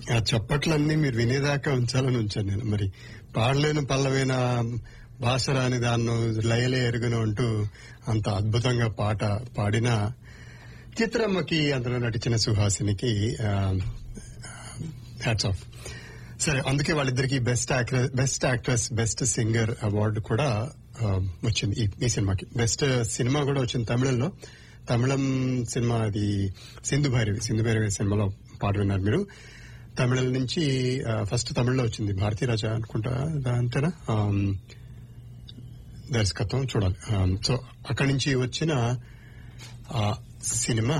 ఆ చప్పట్లన్నీ మీరు వినేదాకా ఉంచాలని ఉంచాను నేను మరి పాడలేని పల్లవైన భాష రాని దాన్ని లయలే ఎరుగును అంటూ అంత అద్భుతంగా పాట పాడిన చిత్రమ్మకి అందులో నటించిన సుహాసినికి హ్యాట్స్ ఆఫ్ సరే అందుకే వాళ్ళిద్దరికి best actress best actress best singer award కూడా ఆ, వచ్చింది ఈ- ఈ సినిమాకి బెస్ట్ సినిమా కూడా వచ్చింది తమిళంలో తమిళం సినిమా అది సింధు భైరవి సింధు భైరవి సినిమాలో పాట విన్నారు మీరు తమిళం నుంచి ఆ, ఫస్ట్ తమిళ్లో వచ్చింది భారతీ రాజా అనుకుంటా దా- అంతేనా ఆమ్, దర్శకత్వం చూడాలి ఆమ్, సో అక్కడి నుంచి వచ్చిన ఆ సినిమా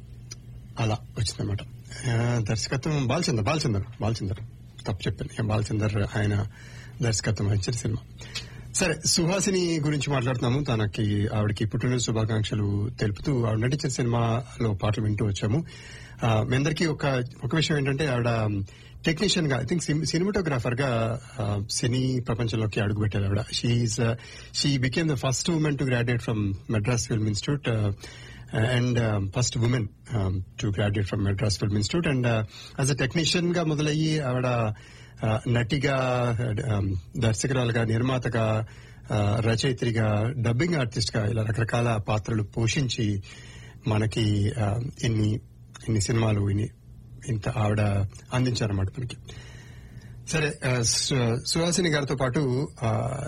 అలా వచ్చిందన్నమాట ఆ, దర్శకత్వం బాలచందర్ బాలచందర్ బాలచందర్ తప్పు చెప్పాను ఇక బాలచందర్ ఆయన దర్శకత్వం వహించిన సినిమా సరే సుహాసిని గురించి మాట్లాడుతున్నాము తనకి ఆవిడకి పుట్టినరోజు శుభాకాంక్షలు తెలుపుతూ ఆవిడ నటించిన సినిమాలో పాటలు వింటూ వచ్చాము ఆ, మీ అందరికీ ఒక ఒక విషయం ఏంటంటే ఆవిడ టెక్నీషియన్ గా ఐ థింక్ సినిమాటోగ్రాఫర్ గా ఆ, సినీ ప్రపంచంలోకి అడుగుపెట్టారు ఆవిడ she's she became the first woman to graduate from Madras film institute and first woman to graduate from Madras film institute and as a technician గా మొదలయ్యి ఆవిడ uh, నటిగా um, దర్శకురాలుగా నిర్మాతగా uh, రచయిత్రిగా డబ్బింగ్ ఆర్టిస్ట్ గా ఇలా రకరకాల పాత్రలు పోషించి మనకి uh, ఇన్ని ఇన్ని సినిమాలు ఇన్ని ఇంత ఆవిడ అందించారన్నమాట మనకి సరే ఆ, సు- సుహాసిని గారితో పాటు ఆ,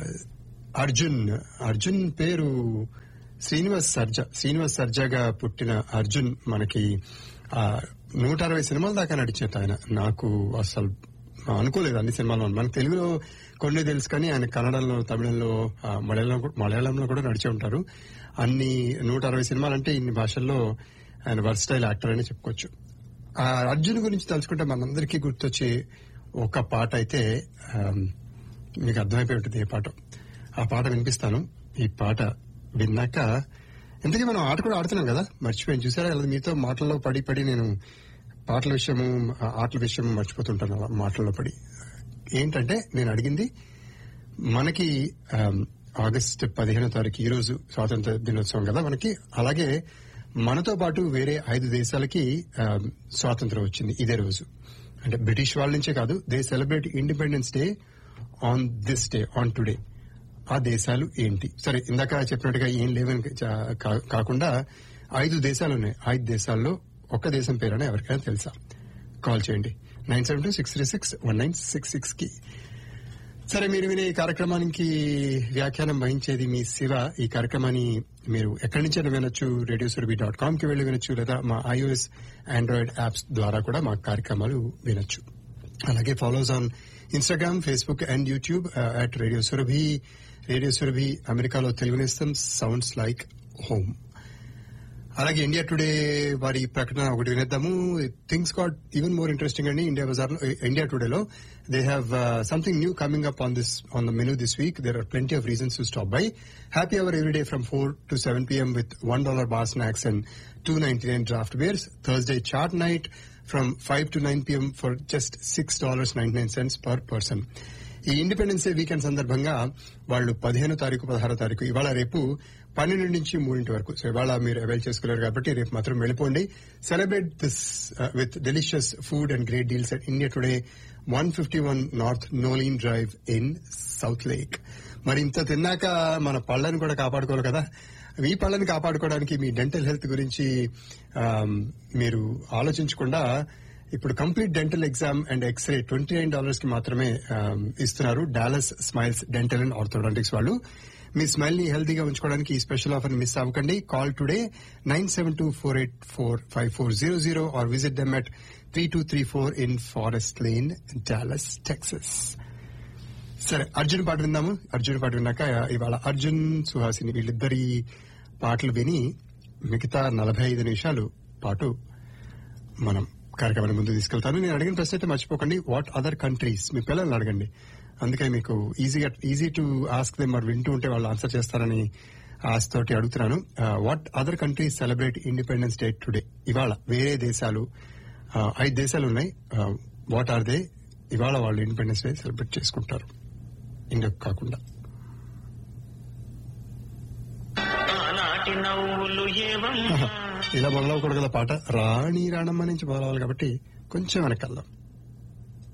అర్జున్ అర్జున్ పేరు శ్రీనివాస్ సర్జా శ్రీనివాస్ సర్జాగా పుట్టిన అర్జున్ మనకి ఆ, నూట అరవై సినిమాల దాకా నడిచేట ఆయన నాకు అసలు అనుకోలేదు అన్ని సినిమాల్లో మనకు తెలుగులో కొన్ని తెలుసు కానీ ఆయన కన్నడంలో తమిళంలో ఆ, మలయాళం మలయాళంలో కూడా నడిచే ఉంటారు అన్ని నూట అరవై సినిమాలు అంటే ఇన్ని భాషల్లో ఆయన వర్స్టైల్ యాక్టర్ అని చెప్పుకోవచ్చు ఆ అర్జున్ గురించి తలుచుకుంటే మనందరికీ గుర్తొచ్చే ఒక పాట అయితే ఆమ్, మీకు అర్థమైపోయి ఉంటుంది ఏ పాట ఆ పాట వినిపిస్తాను ఈ పాట విన్నాక ఇంతకీ మనం ఆట కూడా ఆడుతున్నాం కదా మర్చిపోయాను చూసారా లేదా మీతో మాటల్లో పడి పడి నేను పాటల విషయము ఆ ఆటల విషయం మర్చిపోతుంటాను అలా మాటల్లో పడి ఏంటంటే నేను అడిగింది మనకి ఆమ్, ఆగస్ట్ పదిహేనో తారీఖు ఈ రోజు స్వాతంత్ర దినోత్సవం కదా మనకి అలాగే మనతో పాటు వేరే ఐదు దేశాలకి ఆమ్, స్వాతంత్రం వచ్చింది ఇదే రోజు అంటే బ్రిటిష్ వాళ్ళ నుంచే కాదు they celebrate independence day on this day on today ఆ దేశాలు ఏంటి సరే ఇందాక చెప్పినట్టుగా ఏం లేవని చా- కా- కాకుండా ఐదు దేశాలు ఉన్నాయి ఐదు దేశాల్లో ఒక్క దేశం పేరైనా ఎవరికైనా తెలుసా కాల్ చేయండి nine seven two six three six one nine six six కి సరే మీరు వినే ఈ కార్యక్రమానికి వ్యాఖ్యానం వహించేది మీ శివ ఈ కార్యక్రమాన్ని మీరు ఎక్కడి నుంచైనా వినొచ్చు రేడియో సురభి డాట్ కామ్ కి వెళ్లి వినొచ్చు లేదా మా ఐఓఎస్ ఆండ్రాయిడ్ యాప్స్ ద్వారా కూడా మా కార్యక్రమాలు వినొచ్చు అలాగే follows on Instagram Facebook and YouTube at radio Surabhi radio Surabhi అమెరికాలో తెలుగు నేస్తం సౌండ్స్ లైక్ హోమ్ అలాగే ఇండియా టుడే వారి ప్రకటన ఒకటి వినేద్దాము things got even more interesting అండి ఇండియా బజార్ లో ఇండియా టుడేలో they have something new coming up on this on the menu this week there are plenty of reasons to stop by happy hour every day from four to seven PM with one dollar bar snacks and two ninety nine draft beers Thursday chaat night from five to nine PM for just six dollars ninety nine cents per person ఈ independence day weekend సందర్భంగా వాళ్ళు పదిహేను తారీఖు పదహారో తారీఖు ఇవాళ రేపు పన్నెండు నుంచి మూడింటి వరకు సో ఇవాళ మీరు అవైల్ చేసుకోలేరు కాబట్టి రేపు మాత్రం వెళ్ళిపోండి celebrate this with delicious food and great deals at India today one fifty one north Nolen drive in south lake మరి ఇంత తిన్నాక మన పళ్ళని కూడా కాపాడుకోవాలి కదా ఈ పళ్ళని కాపాడుకోవడానికి మీ డెంటల్ హెల్త్ గురించి ఆమ్, మీరు ఆలోచించకుండా ఇప్పుడు complete dental exam and X-ray twenty nine dollars కి మాత్రమే ఆమ్, ఇస్తున్నారు Dallas smiles dental and orthodontics వాళ్ళు మీ స్మైల్ ని హెల్తీగా ఉంచుకోవడానికి ఈ స్పెషల్ ఆఫర్ మిస్ అవ్వకండి call today nine seven two four eight four five four zero zero or visit them at three two three four in forest lane Dallas Texas సరే అర్జున్ పాట విందాము అర్జున్ పాట విన్నాక ఇవాళ అర్జున్ సుహాసిని వీళ్ళిద్దరి పాటలు విని మిగతా నలభై ఐదు నిమిషాలు పాటు మనం కార్యక్రమాన్ని ముందు తీసుకెళ్తాను నేను అడిగిన ప్రశ్న అయితే మర్చిపోకండి వాట్ అదర్ కంట్రీస్ మీ పిల్లల్ని అడగండి అందుకే మీకు ఈజీగా ఈజీ టు ఆస్క్ దెమ్ మరి వింటూ ఉంటే వాళ్ళు ఆన్సర్ చేస్తారని ఆశతోటి అడుగుతున్నాను what other countries celebrate independence day today ఇవాళ వేరే దేశాలు ఆ, ఐదు దేశాలు ఉన్నాయి వాట్ ఆర్ దే ఇవాళ వాళ్ళు ఇండిపెండెన్స్ డే సెలబ్రేట్ చేసుకుంటారు ఇండియా కాకుండా ఆనాటి నవ్వులు ఏవమ్మా ఇలా మొదలవకూడదు కదా పాట రాణి రాణమ్మ నుంచి మొదలవాలి కాబట్టి కొంచెం వెనక్కి వెళ్దాం